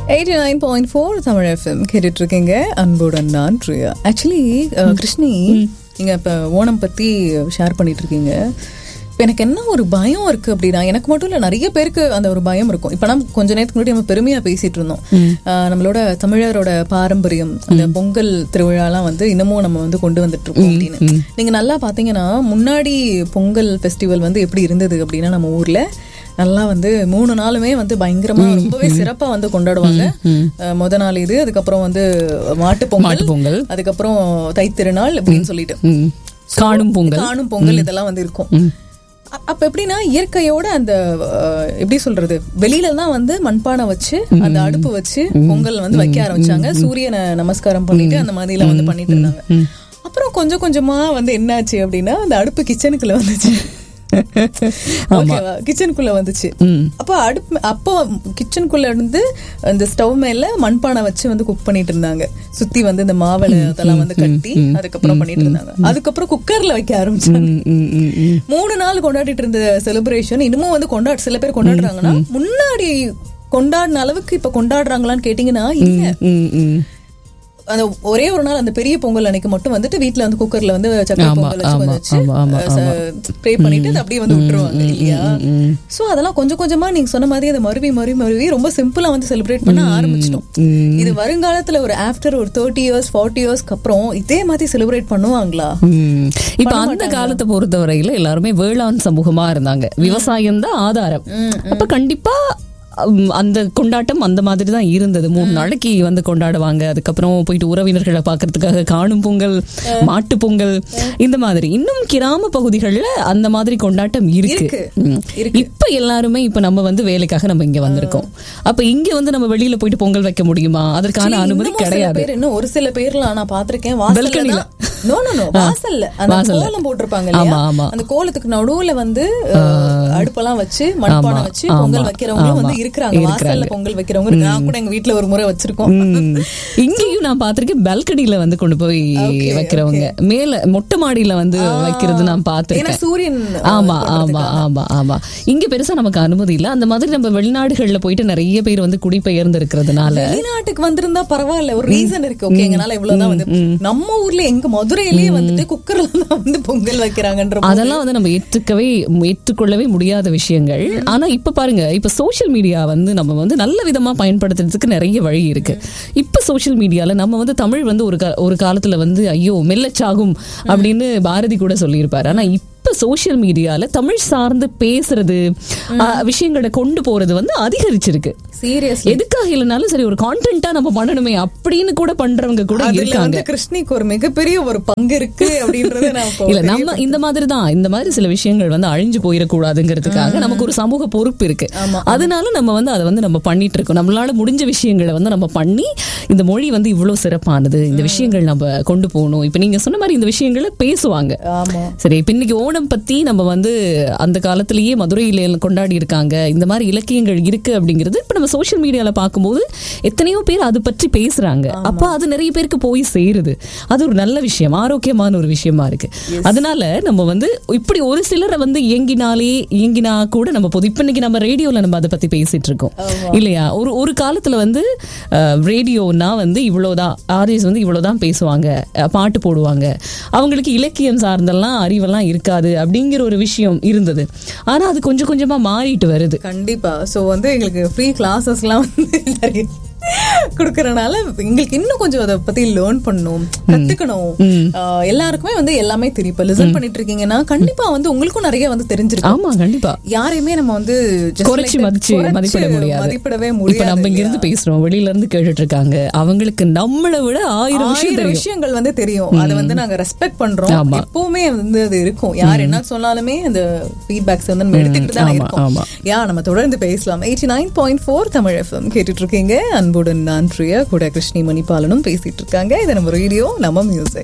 Eighty nine point four Tamil FM கேட்டுட்டு இருக்கீங்க அன்புடன் நான் பிரியா ஆக்சுவலி கிருஷ்ணி நீங்க இப்ப ஓணம் பத்தி ஷேர் பண்ணிட்டு இருக்கீங்க இப்ப எனக்கு என்ன ஒரு பயம் இருக்கு அப்படின்னா எனக்கு மட்டும் இல்ல நிறைய பேருக்கு அந்த ஒரு பயம் இருக்கும் இப்ப நம்ம கொஞ்ச நேரத்துக்கு முன்னாடி நம்ம பெருமையா பேசிட்டு இருந்தோம் ஆஹ் நம்மளோட தமிழரோட பாரம்பரியம் அந்த பொங்கல் திருவிழாலாம் வந்து இன்னமும் நம்ம வந்து கொண்டு வந்துட்டு இருக்கோம் அப்படின்னு நீங்க நல்லா பாத்தீங்கன்னா முன்னாடி பொங்கல் ஃபெஸ்டிவல் வந்து எப்படி இருந்தது அப்படின்னா நம்ம ஊர்ல நல்லா வந்து மூணு நாளுமே வந்து பயங்கரமா ரொம்பவே சிறப்பா வந்து கொண்டாடுவாங்க அஹ் முத நாள் இது அதுக்கப்புறம் வந்து மாட்டு பொங்கல் பொங்கல். அதுக்கப்புறம் தைத்திருநாள் அப்படின்னு சொல்லிட்டு ம். காணும் பொங்கல் காணும் பொங்கல் இதெல்லாம் வந்து இருக்கும் அ- அப்ப எப்படின்னா இயற்கையோட அந்த அஹ், எப்படி சொல்றது வெளியில தான் வந்து மண்பானை வச்சு அந்த அடுப்பு வச்சு பொங்கல் வந்து வைக்க ஆரம்பிச்சாங்க சூரியனை நமஸ்காரம் பண்ணிட்டு அந்த மாதிரி எல்லாம் வந்து பண்ணிட்டு இருந்தாங்க அப்புறம் கொஞ்சம் கொஞ்சமா வந்து என்னாச்சு அப்படின்னா அந்த அடுப்பு கிச்சனுக்குள்ள வந்துச்சு ஓகேவா கிச்சனுக்குள்ள வந்துச்சு அப்ப அடுப்பு அப்போ கிச்சனுக்குள்ள இருந்து அந்த ஸ்டவ் மேல மண்பானை வச்சு வந்து குக் பண்ணிட்டு இருந்தாங்க சுத்தி வந்து இந்த மாவளை அதெல்லாம் வந்து கட்டி அதுக்கப்புறம் பண்ணிட்டு இருந்தாங்க அதுக்கப்புறம் குக்கர்ல வைக்க ஆரம்பிச்சாங்க ம், ம், ம், ம். மூணு நாள் கொண்டாடிட்டு இருந்த செலிப்ரேஷன் இன்னமும் வந்து கொண்டாடு சில பேர் கொண்டாடுறாங்கன்னா முன்னாடி கொண்டாடின அளவுக்கு இப்ப கொண்டாடுறாங்களான்னு கேட்டீங்கன்னா இல்ல ம், ம். அந்த ஒரே ஒரு நாள் அந்த பெரிய பொங்கல் அன்னைக்கு மட்டும் வந்துட்டு வீட்ல வந்து குக்கர்ல வந்து சக்கரை ஆமா, பொங்கல் வச்சு ஆமா, கொஞ்சம் வச்சு ஆமா, ஆமா, ஸ்ப்ரே பண்ணிட்டு அதை அப்படியே வந்து விட்டுருவாங்க இல்லையா சோ அதெல்லாம் கொஞ்சம் கொஞ்சமா நீங்க சொன்ன மாதிரி அதை மறுவி மறுவி மறுவி ரொம்ப சிம்பிளா வந்து செலிப்ரேட் பண்ண ஆரம்பிச்சிட்டோம் இது வருங்காலத்துல ஒரு ஆஃப்டர் ஒரு தேர்ட்டி இயர்ஸ் ஃபார்ட்டி இயர்ஸ்க்கு அப்புறம் இதே மாதிரி செலிப்ரேட் பண்ணுவாங்களா ம். இப்ப அந்த காலத்தை பொறுத்தவரையில எல்லாருமே வேளாண் சமூகமா இருந்தாங்க விவசாயம் தான் ஆதாரம் அப்ப கண்டிப்பா ம், அந்த கொண்டாட்டம் அந்த மாதிரி தான் இருந்தது மூணு நாளைக்கு வந்து கொண்டாடுவாங்க அதுக்கப்புறம் போயிட்டு உறவினர்களை பார்க்கறதுக்காக காணும் பொங்கல் மாட்டு பொங்கல் இந்த மாதிரி இன்னும் கிராம பகுதிகளில் அந்த மாதிரி கொண்டாட்டம் இருக்கு இருக்கு. ம். இப்ப எல்லாருமே இப்ப நம்ம வந்து வேலைக்காக நம்ம இங்க வந்திருக்கோம் அப்ப இங்க வந்து நம்ம வெளியில போயிட்டு பொங்கல் வைக்க முடியுமா அதற்கான அனுமதி இன்னமும் சில கிடையாது பேர் இன்னும் ஒரு சில பேர்லாம் நான் பாத்திருக்கேன் வாசல்ல Balcony-ல. நோ நோ நோ வாசல்ல அந்த வாசல்ல. கோலம் போட்டிருப்பாங்க ஆமா, இல்லையா ஆமா. அந்த கோலத்துக்கு நடுவுல வந்து அஹ், அடுப்பெல்லாம் வச்சு மண்பானை ஆமா, வச்சு பொங்கல் ஆமா, வைக்கிறவங்களும் வந்து ஆமா. இருக்கிறாங்க வாசல்ல இருக்கிறாங்க. பொங்கல் வைக்கிறவங்க இருக்கு. நான் கூட எங்க வீட்ல ஒரு முறை வச்சிருக்கோம் ம். இங்கேயும் நான் பாத்திருக்கேன் பால்கனில வந்து கொண்டு போய் வைக்கிறவங்க மேல மொட்டை மாடியில வந்து வைக்கிறது நான் ஏன்னா பாத்திருக்கேன் சூரியன் ஆமா ஆமா ஆமா ஆமா இங்க பெருசா நமக்கு அனுமதி இல்ல அந்த மாதிரி நம்ம வெளிநாடுகள்ல போயிட்டு நிறைய பேர் வந்து குடிபெயர்ந்து இருக்கிறதுனால வெளிநாட்டுக்கு வந்திருந்தா பரவாயில்ல ஒரு ரீசன் இருக்கு ஓகே எங்கனால இவ்வளவுதான் வந்து நம்ம ஊர்ல எங்க மதுரையிலேயே வந்துட்டு குக்கர்ல தான் வந்து பொங்கல் வைக்கிறாங்கன்ற போது அதெல்லாம் வந்து நம்ம ஏற்றுக்கவே ஏற்றுக்கொள்ளவே முடியாத விஷயங்கள் ஆனா இப்ப பாருங்க இப்ப சோஷியல் மீடியா வந்து நம்ம வந்து நல்ல விதமா பயன்படுத்துறதுக்கு நிறைய வழி இருக்கு இப்ப சோஷியல் மீடியால நம்ம வந்து தமிழ் வந்து ஒரு கா- ஒரு காலத்துல வந்து ஐயோ மெல்லச்சாகும் அப்படின்னு பாரதி கூட சொல்லியிருப்பாரு ஆனா இப்ப சோஷியல் மீடியால தமிழ் சார்ந்து பேசுறது ஆ, விஷயங்களை கொண்டு போறது வந்து அதிகரிச்சிருக்கு சீரியஸ்லி எதுக்காக இல்லைனாலும் சரி ஒரு கான்டென்ட்டா நம்ம பண்ணணுமே அப்படின்னு கூட பண்றவங்க கூட அதுல இருக்காங்க வந்து கிருஷ்ணிக்கு ஒரு மிகப்பெரிய ஒரு பங்கு இருக்கு அப்படின்றத நான் இப்போ இல்ல நம்ம இந்த மாதிரி தான் இந்த மாதிரி சில விஷயங்கள் வந்து அழிஞ்சு போயிடக்கூடாதுங்கிறதுக்காக நமக்கு ஒரு சமூக பொறுப்பு இருக்கு அதனால நம்ம வந்து அதை வந்து நம்ம பண்ணிட்டு இருக்கோம் நம்மளால முடிஞ்ச விஷயங்களை வந்து நம்ம பண்ணி இந்த மொழி வந்து இவ்வளவு சிறப்பானது இந்த விஷயங்கள் நம்ம கொண்டு போகணும் இப்ப நீங்க சொன்ன மாதிரி இந்த விஷயங்களை பேசுவாங்க ஆமா சரி இப்ப இன்னைக்கு ஓணம் பத்தி நம்ம வந்து அந்த காலத்திலேயே மதுரையில கொண்டாடி இருக்காங்க இந்த மாதிரி இலக்கியங்கள் இருக்கு அப்படிங்கிறது இப்ப நம்ம சோஷியல் மீடியால பார்க்கும்போது எத்தனையோ பேர் அது பற்றி பேசுறாங்க அப்ப அது நிறைய பேருக்கு போய் சேருது அது ஒரு நல்ல விஷயம் ஆரோக்கியமான ஒரு விஷயமா இருக்கு அதனால நம்ம வந்து இப்படி ஒரு சிலரை வந்து இயங்கினாலே இயங்கினா கூட நம்ம போதும் இப்ப இன்னைக்கு நம்ம ரேடியோல நம்ம அதை பத்தி பேசிட்டு இருக்கோம் இல்லையா ஒரு ஒரு காலத்துல வந்து ரேடியோனா வந்து இவ்வளவுதான் ஆர்ஜிஸ் வந்து இவ்வளவுதான் பேசுவாங்க அஹ், பாட்டு போடுவாங்க அவங்களுக்கு இலக்கியம் சார்ந்தெல்லாம் அறிவெல்லாம் இருக்காது அப்படிங்கிற ஒரு விஷயம் இருந்தது ஆனா அது கொஞ்சம் கொஞ்சமா மாறிட்டு வருது கண்டிப்பா சோ வந்து எங்களுக்கு ஃப்ரீ கிளாஸஸ்லாம் வந்து நிறைய கொடுக்கறனால எங்களுக்கு இன்னும் கொஞ்சம் அதை பத்தி லேர்ன் பண்ணணும் கத்துக்கணும் ஆஹ் எல்லாருக்குமே வந்து எல்லாமே தெரியும் இப்ப லிசன் பண்ணிட்டு இருக்கீங்கன்னா கண்டிப்பா வந்து உங்களுக்கும் நிறைய வந்து தெரிஞ்சிருக்கும் ஆமா கண்டிப்பா யாரையுமே நம்ம வந்து just குறைச்சி like that மதிச்சு குறைச்சு மதிப்பிட முடியாது மதிப்பிடவே இப்ப முடியாது நம்ம இங்க இருந்து பேசுறோம் வெளியில இருந்து கேட்டுட்டு இருக்காங்க அவங்களுக்கு நம்மளை விட ஆயிரம் விஷயம் ஆயிரம் தெரியும் விஷயங்கள் வந்து தெரியும் அதை வந்து நாங்க ரெஸ்பெக்ட் பண்றோம் ஆமா. எப்பவுமே வந்து அது இருக்கும் யார் என்ன சொன்னாலுமே அந்த ஃபீட்பேக்ஸ் வந்து நம்ம எடுத்துக்கிட்டு தான் ஆமா, இருக்கோம் ஆமா. யா நம்ம தொடர்ந்து பேசலாம் eighty nine point four Tamil FM கேட்டுட்டு இருக்கீங்க அன்புடன் நான் பிரியா கூட கிருஷ்ணி மணிபாலனும் பேசிட்டு இருக்காங்க இது நம்ம ரேடியோ நம்ம மியூசிக்